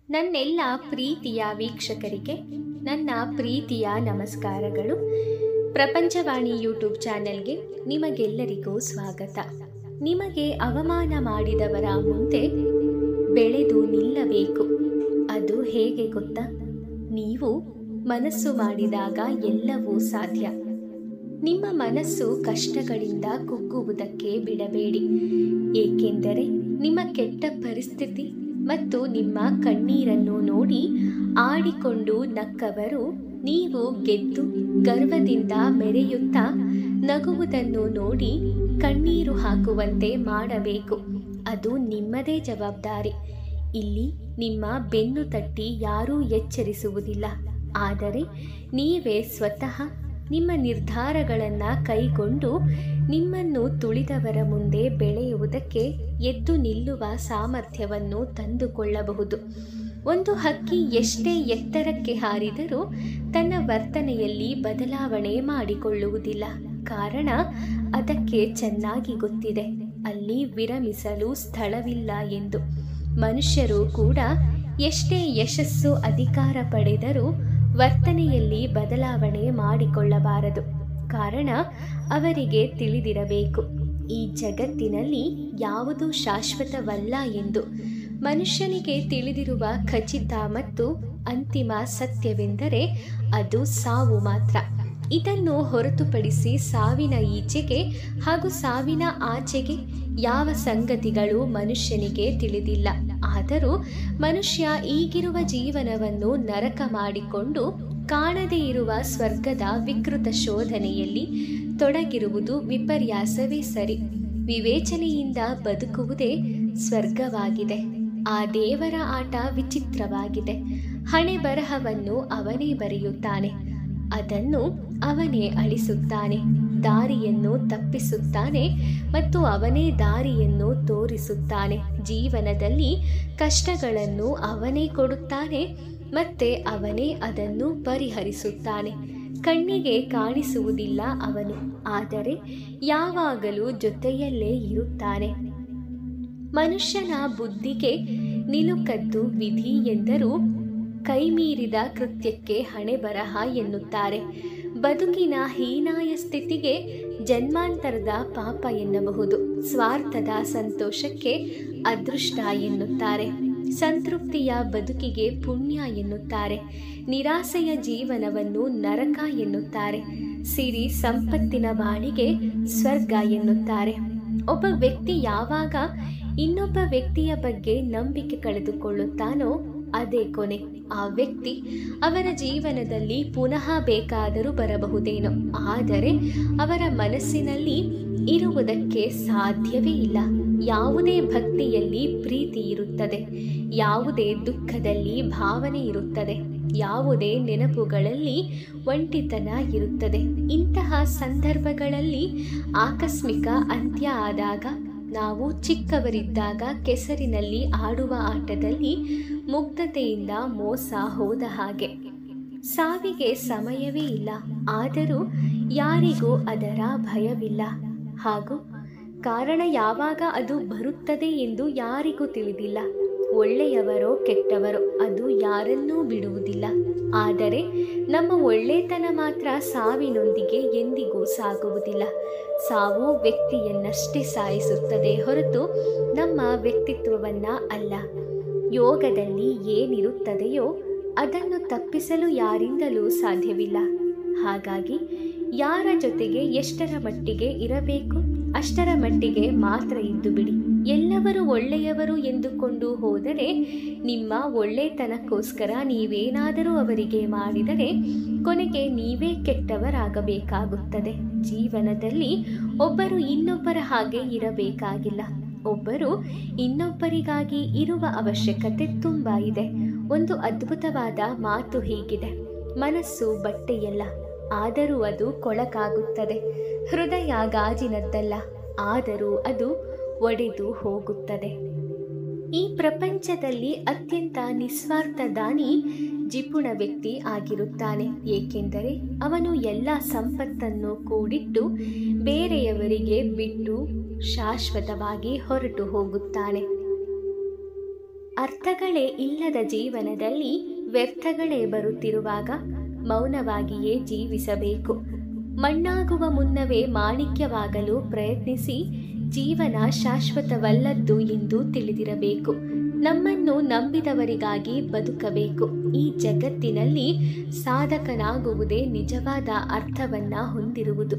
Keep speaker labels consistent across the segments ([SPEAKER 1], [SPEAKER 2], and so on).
[SPEAKER 1] ನನ್ನೆಲ್ಲ ಪ್ರೀತಿಯ ವೀಕ್ಷಕರಿಗೆ ನನ್ನ ಪ್ರೀತಿಯ ನಮಸ್ಕಾರಗಳು ಪ್ರಪಂಚವಾಣಿ ಯೂಟ್ಯೂಬ್ ಚಾನೆಲ್ಗೆ ನಿಮಗೆಲ್ಲರಿಗೂ ಸ್ವಾಗತ ನಿಮಗೆ ಅವಮಾನ ಮಾಡಿದವರ ಮುಂದೆ ಬೆಳೆದು ನಿಲ್ಲಬೇಕು ಅದು ಹೇಗೆ ಗೊತ್ತಾ ನೀವು ಮನಸ್ಸು ಮಾಡಿದಾಗ ಎಲ್ಲವೂ ಸಾಧ್ಯ ನಿಮ್ಮ ಮನಸ್ಸು ಕಷ್ಟಗಳಿಂದ ಕುಗ್ಗುವುದಕ್ಕೆ ಬಿಡಬೇಡಿ ಏಕೆಂದರೆ ನಿಮ್ಮ ಕೆಟ್ಟ ಪರಿಸ್ಥಿತಿ ಮತ್ತು ನಿಮ್ಮ ಕಣ್ಣೀರನ್ನು ನೋಡಿ ಆಡಿಕೊಂಡು ನಕ್ಕವರು ನೀವು ಗೆದ್ದು ಗರ್ವದಿಂದ ಮೆರೆಯುತ್ತಾ ನಗುವುದನ್ನು ನೋಡಿ ಕಣ್ಣೀರು ಹಾಕುವಂತೆ ಮಾಡಬೇಕು ಅದು ನಿಮ್ಮದೇ ಜವಾಬ್ದಾರಿ ಇಲ್ಲಿ ನಿಮ್ಮ ಬೆನ್ನು ತಟ್ಟಿ ಯಾರೂ ಎಚ್ಚರಿಸುವುದಿಲ್ಲ ಆದರೆ ನೀವೇ ಸ್ವತಃ ನಿಮ್ಮ ನಿರ್ಧಾರಗಳನ್ನು ಕೈಗೊಂಡು ನಿಮ್ಮನ್ನು ತುಳಿದವರ ಮುಂದೆ ಬೆಳೆಯುವುದಕ್ಕೆ ಎದ್ದು ನಿಲ್ಲುವ ಸಾಮರ್ಥ್ಯವನ್ನು ತಂದುಕೊಳ್ಳಬಹುದು ಒಂದು ಹಕ್ಕಿ ಎಷ್ಟೇ ಎತ್ತರಕ್ಕೆ ಹಾರಿದರೂ ತನ್ನ ವರ್ತನೆಯಲ್ಲಿ ಬದಲಾವಣೆ ಮಾಡಿಕೊಳ್ಳುವುದಿಲ್ಲ ಕಾರಣ ಅದಕ್ಕೆ ಚೆನ್ನಾಗಿ ಗೊತ್ತಿದೆ ಅಲ್ಲಿ ವಿರಮಿಸಲು ಸ್ಥಳವಿಲ್ಲ ಎಂದು ಮನುಷ್ಯರು ಕೂಡ ಎಷ್ಟೇ ಯಶಸ್ಸು ಅಧಿಕಾರ ಪಡೆದರೂ ವರ್ತನೆಯಲ್ಲಿ ಬದಲಾವಣೆ ಮಾಡಿಕೊಳ್ಳಬಾರದು ಕಾರಣ ಅವರಿಗೆ ತಿಳಿದಿರಬೇಕು ಈ ಜಗತ್ತಿನಲ್ಲಿ ಯಾವುದು ಶಾಶ್ವತವಲ್ಲ ಎಂದು ಮನುಷ್ಯನಿಗೆ ತಿಳಿದಿರುವ ಖಚಿತ ಮತ್ತು ಅಂತಿಮ ಸತ್ಯವೆಂದರೆ ಅದು ಸಾವು ಮಾತ್ರ ಇದನ್ನು ಹೊರತುಪಡಿಸಿ ಸಾವಿನ ಈಚೆಗೆ ಹಾಗೂ ಸಾವಿನ ಆಚೆಗೆ ಯಾವ ಸಂಗತಿಗಳು ಮನುಷ್ಯನಿಗೆ ತಿಳಿದಿಲ್ಲ ಆದರೂ ಮನುಷ್ಯ ಈಗಿರುವ ಜೀವನವನ್ನು ನರಕ ಮಾಡಿಕೊಂಡು ಕಾಣದೇ ಇರುವ ಸ್ವರ್ಗದ ವಿಕೃತ ಶೋಧನೆಯಲ್ಲಿ ತೊಡಗಿರುವುದು ವಿಪರ್ಯಾಸವೇ ಸರಿ ವಿವೇಚನೆಯಿಂದ ಬದುಕುವುದೇ ಸ್ವರ್ಗವಾಗಿದೆ ಆ ದೇವರ ಆಟ ವಿಚಿತ್ರವಾಗಿದೆ ಹಣೆ ಬರಹವನ್ನು ಅವನೇ ಬರೆಯುತ್ತಾನೆ ಅದನ್ನು ಅವನೇ ಅಳಿಸುತ್ತಾನೆ ದಾರಿಯನ್ನು ತಪ್ಪಿಸುತ್ತಾನೆ ಮತ್ತು ಅವನೇ ದಾರಿಯನ್ನು ತೋರಿಸುತ್ತಾನೆ ಜೀವನದಲ್ಲಿ ಕಷ್ಟಗಳನ್ನು ಅವನೇ ಕೊಡುತ್ತಾನೆ ಮತ್ತೆ ಅವನೇ ಅದನ್ನು ಪರಿಹರಿಸುತ್ತಾನೆ ಕಣ್ಣಿಗೆ ಕಾಣಿಸುವುದಿಲ್ಲ ಅವನು ಆದರೆ ಯಾವಾಗಲೂ ಜೊತೆಯಲ್ಲೇ ಇರುತ್ತಾನೆ ಮನುಷ್ಯನ ಬುದ್ಧಿಗೆ ನಿಲುಕದ್ದು ವಿಧಿ ಎಂದರೂ ಕೈಮೀರಿದ ಕೃತ್ಯಕ್ಕೆ ಹಣೆ ಬರಹ ಎನ್ನುತ್ತಾರೆ ಬದುಕಿನ ಹೀನಾಯ ಸ್ಥಿತಿಗೆ ಜನ್ಮಾಂತರದ ಪಾಪ ಎನ್ನಬಹುದು ಸ್ವಾರ್ಥದ ಸಂತೋಷಕ್ಕೆ ಅದೃಷ್ಟ ಎನ್ನುತ್ತಾರೆ ಸಂತೃಪ್ತಿಯ ಬದುಕಿಗೆ ಪುಣ್ಯ ಎನ್ನುತ್ತಾರೆ ನಿರಾಸೆಯ ಜೀವನವನ್ನು ನರಕ ಎನ್ನುತ್ತಾರೆ ಸಿರಿ ಸಂಪತ್ತಿನ ಬಾಳಿಗೆ ಸ್ವರ್ಗ ಎನ್ನುತ್ತಾರೆ ಒಬ್ಬ ವ್ಯಕ್ತಿ ಯಾವಾಗ ಇನ್ನೊಬ್ಬ ವ್ಯಕ್ತಿಯ ಬಗ್ಗೆ ನಂಬಿಕೆ ಕಳೆದುಕೊಳ್ಳುತ್ತಾನೋ ಅದೇ ಕೊನೆ ಆ ವ್ಯಕ್ತಿ ಅವರ ಜೀವನದಲ್ಲಿ ಪುನಃ ಬೇಕಾದರೂ ಬರಬಹುದೇನೋ ಆದರೆ ಅವರ ಮನಸ್ಸಿನಲ್ಲಿ ಇರುವುದಕ್ಕೆ ಸಾಧ್ಯವೇ ಇಲ್ಲ ಯಾವುದೇ ಭಕ್ತಿಯಲ್ಲಿ ಪ್ರೀತಿ ಇರುತ್ತದೆ ಯಾವುದೇ ದುಃಖದಲ್ಲಿ ಭಾವನೆ ಇರುತ್ತದೆ ಯಾವುದೇ ನೆನಪುಗಳಲ್ಲಿ ಒಂಟಿತನ ಇರುತ್ತದೆ ಇಂತಹ ಸಂದರ್ಭಗಳಲ್ಲಿ ಆಕಸ್ಮಿಕ ಅಂತ್ಯ ಆದಾಗ ನಾವು ಚಿಕ್ಕವರಿದ್ದಾಗ ಕೆಸರಿನಲ್ಲಿ ಆಡುವ ಆಟದಲ್ಲಿ ಮುಗ್ಧತೆಯಿಂದ ಮೋಸ ಹೋದ ಹಾಗೆ ಸಾವಿಗೆ ಸಮಯವೇ ಇಲ್ಲ ಆದರೂ ಯಾರಿಗೂ ಅದರ ಭಯವಿಲ್ಲ ಹಾಗೂ ಕಾರಣ ಯಾವಾಗ ಅದು ಬರುತ್ತದೆ ಎಂದು ಯಾರಿಗೂ ತಿಳಿದಿಲ್ಲ ಒಳ್ಳೆಯವರೋ ಕೆಟ್ಟವರೋ ಅದು ಯಾರನ್ನೂ ಬಿಡುವುದಿಲ್ಲ ಆದರೆ ನಮ್ಮ ಒಳ್ಳೆತನ ಮಾತ್ರ ಸಾವಿನೊಂದಿಗೆ ಎಂದಿಗೂ ಸಾಗುವುದಿಲ್ಲ ಸಾವು ವ್ಯಕ್ತಿಯನ್ನಷ್ಟೇ ಸಾಯಿಸುತ್ತದೆ ಹೊರತು ನಮ್ಮ ವ್ಯಕ್ತಿತ್ವವನ್ನ ಅಲ್ಲ ಯೋಗದಲ್ಲಿ ಏನಿರುತ್ತದೆಯೋ ಅದನ್ನು ತಪ್ಪಿಸಲು ಯಾರಿಂದಲೂ ಸಾಧ್ಯವಿಲ್ಲ ಹಾಗಾಗಿ ಯಾರ ಜೊತೆಗೆ ಎಷ್ಟರ ಮಟ್ಟಿಗೆ ಇರಬೇಕು ಅಷ್ಟರ ಮಟ್ಟಿಗೆ ಮಾತ್ರ ಇದ್ದು ಬಿಡಿ ಎಲ್ಲವರು ಒಳ್ಳೆಯವರು ಎಂದುಕೊಂಡು ಹೋದರೆ ನಿಮ್ಮ ಒಳ್ಳೆತನಕ್ಕೋಸ್ಕರ ನೀವೇನಾದರೂ ಅವರಿಗೆ ಮಾಡಿದರೆ ಕೊನೆಗೆ ನೀವೇ ಕೆಟ್ಟವರಾಗಬೇಕಾಗುತ್ತದೆ ಜೀವನದಲ್ಲಿ ಒಬ್ಬರು ಇನ್ನೊಬ್ಬರ ಹಾಗೆ ಇರಬೇಕಾಗಿಲ್ಲ ಒಬ್ಬರು ಇನ್ನೊಬ್ಬರಿಗಾಗಿ ಇರುವ ಅವಶ್ಯಕತೆ ತುಂಬ ಇದೆ ಒಂದು ಅದ್ಭುತವಾದ ಮಾತು ಹೀಗಿದೆ ಮನಸ್ಸು ಬಟ್ಟೆಯಲ್ಲ ಆದರೂ ಅದು ಕೊಳಕಾಗುತ್ತದೆ ಹೃದಯ ಗಾಜಿನದ್ದಲ್ಲ ಆದರೂ ಅದು ಒಡೆದು ಹೋಗುತ್ತದೆ ಈ ಪ್ರಪಂಚದಲ್ಲಿ ಅತ್ಯಂತ ನಿಸ್ವಾರ್ಥ ದಾನಿ ಜಿಪುಣ ವ್ಯಕ್ತಿ ಆಗಿರುತ್ತಾನೆ ಏಕೆಂದರೆ ಅವನು ಎಲ್ಲ ಸಂಪತ್ತನ್ನು ಕೂಡಿಟ್ಟು ಬೇರೆಯವರಿಗೆ ಬಿಟ್ಟು ಶಾಶ್ವತವಾಗಿ ಹೊರಟು ಹೋಗುತ್ತಾನೆ ಅರ್ಥಗಳೇ ಇಲ್ಲದ ಜೀವನದಲ್ಲಿ ವ್ಯರ್ಥಗಳೇ ಬರುತ್ತಿರುವಾಗ ಮೌನವಾಗಿಯೇ ಜೀವಿಸಬೇಕು ಮಣ್ಣಾಗುವ ಮುನ್ನವೇ ಮಾಣಿಕ್ಯವಾಗಲು ಪ್ರಯತ್ನಿಸಿ ಜೀವನ ಶಾಶ್ವತವಲ್ಲದ್ದು ಎಂದು ತಿಳಿದಿರಬೇಕು ನಮ್ಮನ್ನು ನಂಬಿದವರಿಗಾಗಿ ಬದುಕಬೇಕು ಈ ಜಗತ್ತಿನಲ್ಲಿ ಸಾಧಕನಾಗುವುದೇ ನಿಜವಾದ ಅರ್ಥವನ್ನ ಹೊಂದಿರುವುದು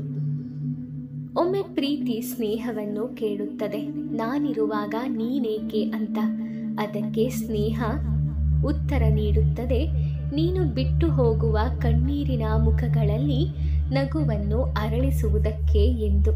[SPEAKER 1] ಒಮ್ಮೆ ಪ್ರೀತಿ ಸ್ನೇಹವನ್ನು ಕೇಳುತ್ತದೆ ನಾನಿರುವಾಗ ನೀನೇಕೆ ಅಂತ ಅದಕ್ಕೆ ಸ್ನೇಹ ಉತ್ತರ ನೀಡುತ್ತದೆ ನೀನು ಬಿಟ್ಟು ಹೋಗುವ ಕಣ್ಣೀರಿನ ಮುಖಗಳಲ್ಲಿ ನಗುವನ್ನು ಅರಳಿಸುವುದಕ್ಕೆ ಎಂದು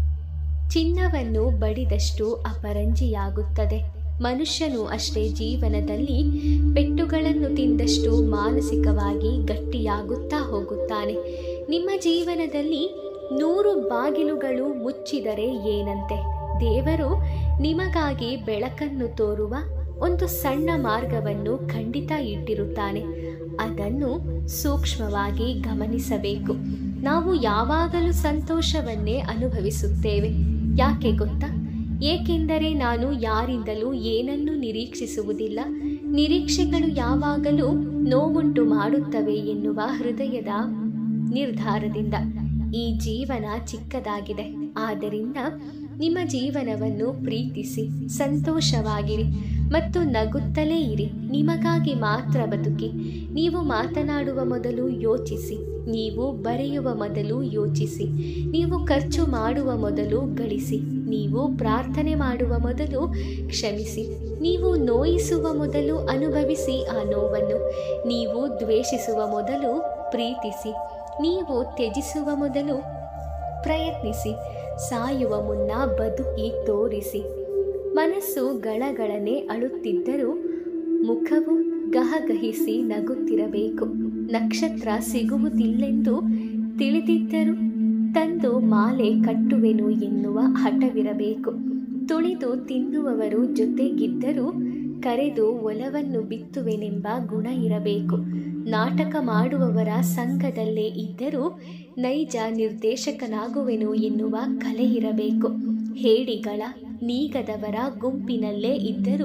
[SPEAKER 1] ಚಿನ್ನವನ್ನು ಬಡಿದಷ್ಟು ಅಪರಂಜಿಯಾಗುತ್ತದೆ ಮನುಷ್ಯನು ಅಷ್ಟೇ ಜೀವನದಲ್ಲಿ ಪೆಟ್ಟುಗಳನ್ನು ತಿಂದಷ್ಟು ಮಾನಸಿಕವಾಗಿ ಗಟ್ಟಿಯಾಗುತ್ತಾ ಹೋಗುತ್ತಾನೆ ನಿಮ್ಮ ಜೀವನದಲ್ಲಿ ನೂರು ಬಾಗಿಲುಗಳು ಮುಚ್ಚಿದರೆ ಏನಂತೆ ದೇವರು ನಿಮಗಾಗಿ ಬೆಳಕನ್ನು ತೋರುವ ಒಂದು ಸಣ್ಣ ಮಾರ್ಗವನ್ನು ಖಂಡಿತ ಇಟ್ಟಿರುತ್ತಾನೆ ಅದನ್ನು ಸೂಕ್ಷ್ಮವಾಗಿ ಗಮನಿಸಬೇಕು ನಾವು ಯಾವಾಗಲೂ ಸಂತೋಷವನ್ನೇ ಅನುಭವಿಸುತ್ತೇವೆ ಯಾಕೆ ಗೊತ್ತಾ ಏಕೆಂದರೆ ನಾನು ಯಾರಿಂದಲೂ ಏನನ್ನೂ ನಿರೀಕ್ಷಿಸುವುದಿಲ್ಲ ನಿರೀಕ್ಷೆಗಳು ಯಾವಾಗಲೂ ನೋವುಂಟು ಮಾಡುತ್ತವೆ ಎನ್ನುವ ಹೃದಯದ ನಿರ್ಧಾರದಿಂದ ಈ ಜೀವನ ಚಿಕ್ಕದಾಗಿದೆ ಆದ್ದರಿಂದ ನಿಮ್ಮ ಜೀವನವನ್ನು ಪ್ರೀತಿಸಿ ಸಂತೋಷವಾಗಿರಿ ಮತ್ತು ನಗುತ್ತಲೇ ಇರಿ ನಿಮಗಾಗಿ ಮಾತ್ರ ಬದುಕಿ ನೀವು ಮಾತನಾಡುವ ಮೊದಲು ಯೋಚಿಸಿ ನೀವು ಬರೆಯುವ ಮೊದಲು ಯೋಚಿಸಿ ನೀವು ಖರ್ಚು ಮಾಡುವ ಮೊದಲು ಗಳಿಸಿ ನೀವು ಪ್ರಾರ್ಥನೆ ಮಾಡುವ ಮೊದಲು ಕ್ಷಮಿಸಿ ನೀವು ನೋಯಿಸುವ ಮೊದಲು ಅನುಭವಿಸಿ ಆ ನೋವನ್ನು ನೀವು ದ್ವೇಷಿಸುವ ಮೊದಲು ಪ್ರೀತಿಸಿ ನೀವು ತ್ಯಜಿಸುವ ಮೊದಲು ಪ್ರಯತ್ನಿಸಿ ಸಾಯುವ ಮುನ್ನ ಬದುಕಿ ತೋರಿಸಿ ಮನಸ್ಸು ಗಳಗಳನೆ ಅಳುತ್ತಿದ್ದರೂ ಮುಖವು ಗಹಗಹಿಸಿ ನಗುತ್ತಿರಬೇಕು ನಕ್ಷತ್ರ ಸಿಗುವುದಿಲ್ಲೆಂದು ತಿಳಿದಿದ್ದರೂ ತಂದು ಮಾಲೆ ಕಟ್ಟುವೆನು ಎನ್ನುವ ಹಠವಿರಬೇಕು ತುಳಿದು ತಿನ್ನುವವರು ಜೊತೆಗಿದ್ದರೂ ಕರೆದು ಒಲವನ್ನು ಬಿತ್ತುವೆನೆಂಬ ಗುಣ ಇರಬೇಕು ನಾಟಕ ಮಾಡುವವರ ಸಂಘದಲ್ಲೇ ಇದ್ದರೂ ನೈಜ ನಿರ್ದೇಶಕನಾಗುವೆನು ಎನ್ನುವ ಕಲೆ ಇರಬೇಕು ಹೇಡಿಗಳ ನೀಗದವರ ಗುಂಪಿನಲ್ಲೇ ಇದ್ದರೂ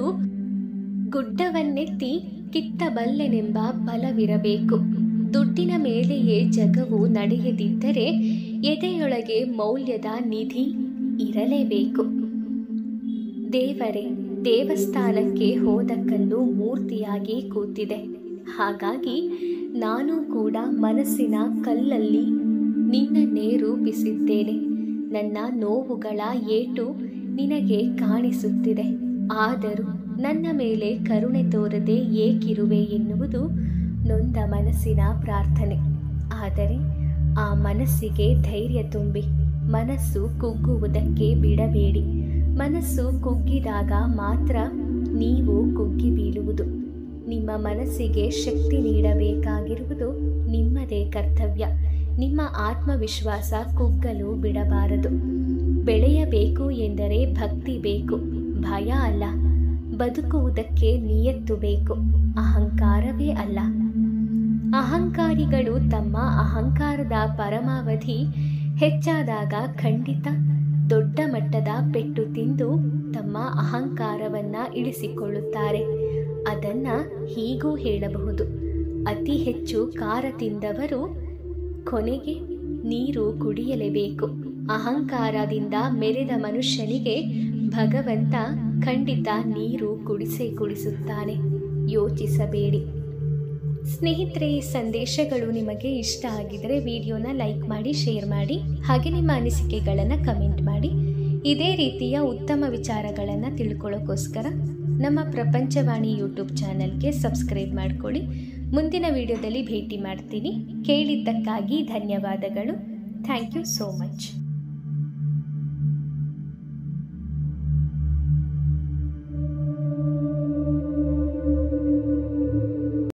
[SPEAKER 1] ಗುಡ್ಡವನ್ನೆತ್ತಿ ಕಿತ್ತಬಲ್ಲೆನೆಂಬ ಬಲವಿರಬೇಕು ದುಡ್ಡಿನ ಮೇಲೆಯೇ ಜಗವು ನಡೆಯದಿದ್ದರೆ ಎದೆಯೊಳಗೆ ಮೌಲ್ಯದ ನಿಧಿ ಇರಲೇಬೇಕು ದೇವರೇ ದೇವಸ್ಥಾನಕ್ಕೆ ಹೋದ ಕಲ್ಲು ಮೂರ್ತಿಯಾಗಿ ಕೂತಿದೆ ಹಾಗಾಗಿ ನಾನು ಕೂಡ ಮನಸ್ಸಿನ ಕಲ್ಲಲ್ಲಿ ನಿನ್ನನ್ನೇ ರೂಪಿಸಿದ್ದೇನೆ ನನ್ನ ನೋವುಗಳ ಏಟು ನಿನಗೆ ಕಾಣಿಸುತ್ತಿದೆ ಆದರೂ ನನ್ನ ಮೇಲೆ ಕರುಣೆ ತೋರದೆ ಏಕಿರುವೆ ಎನ್ನುವುದು ನೊಂದ ಮನಸ್ಸಿನ ಪ್ರಾರ್ಥನೆ ಆದರೆ ಆ ಮನಸ್ಸಿಗೆ ಧೈರ್ಯ ತುಂಬಿ ಮನಸ್ಸು ಕುಗ್ಗುವುದಕ್ಕೆ ಬಿಡಬೇಡಿ ಮನಸ್ಸು ಕುಗ್ಗಿದಾಗ ಮಾತ್ರ ನೀವು ಕುಗ್ಗಿ ಬೀಳುವುದು ನಿಮ್ಮ ಮನಸ್ಸಿಗೆ ಶಕ್ತಿ ನೀಡಬೇಕಾಗಿರುವುದು ನಿಮ್ಮದೇ ಕರ್ತವ್ಯ ನಿಮ್ಮ ಆತ್ಮವಿಶ್ವಾಸ ಕುಗ್ಗಲು ಬಿಡಬಾರದು ಬೆಳೆಯಬೇಕು ಎಂದರೆ ಭಕ್ತಿ ಬೇಕು ಭಯ ಅಲ್ಲ ಬದುಕುವುದಕ್ಕೆ ನಿಯತ್ತು ಬೇಕು ಅಹಂಕಾರವೇ ಅಲ್ಲ ಅಹಂಕಾರಿಗಳು ತಮ್ಮ ಅಹಂಕಾರದ ಪರಮಾವಧಿ ಹೆಚ್ಚಾದಾಗ ಖಂಡಿತ ದೊಡ್ಡ ಮಟ್ಟದ ಪೆಟ್ಟು ತಿಂದು ತಮ್ಮ ಅಹಂಕಾರವನ್ನ ಇಳಿಸಿಕೊಳ್ಳುತ್ತಾರೆ ಅದನ್ನ ಹೀಗೂ ಹೇಳಬಹುದು ಅತಿ ಹೆಚ್ಚು ಖಾರ ತಿಂದವರು ಕೊನೆಗೆ ನೀರು ಕುಡಿಯಲೇಬೇಕು ಅಹಂಕಾರದಿಂದ ಮೆರೆದ ಮನುಷ್ಯನಿಗೆ ಭಗವಂತ ಖಂಡಿತ ನೀರು ಕುಡಿಸೇ ಕುಡಿಸುತ್ತಾನೆ ಯೋಚಿಸಬೇಡಿ ಸ್ನೇಹಿತರೆ ಈ ಸಂದೇಶಗಳು ನಿಮಗೆ ಇಷ್ಟ ಆಗಿದರೆ ವಿಡಿಯೋನ ಲೈಕ್ ಮಾಡಿ ಶೇರ್ ಮಾಡಿ ಹಾಗೆ ನಿಮ್ಮ ಅನಿಸಿಕೆಗಳನ್ನು ಕಮೆಂಟ್ ಮಾಡಿ ಇದೇ ರೀತಿಯ ಉತ್ತಮ ವಿಚಾರಗಳನ್ನು ತಿಳ್ಕೊಳ್ಳೋಕ್ಕೋಸ್ಕರ ನಮ್ಮ ಪ್ರಪಂಚವಾಣಿ ಯೂಟ್ಯೂಬ್ ಚಾನಲ್ಗೆ ಸಬ್ಸ್ಕ್ರೈಬ್ ಮಾಡಿಕೊಳ್ಳಿ ಮುಂದಿನ ವಿಡಿಯೋದಲ್ಲಿ ಭೇಟಿ ಮಾಡ್ತೀನಿ ಕೇಳಿದ್ದಕ್ಕಾಗಿ ಧನ್ಯವಾದಗಳು ಥ್ಯಾಂಕ್ ಯು ಸೋ ಮಚ್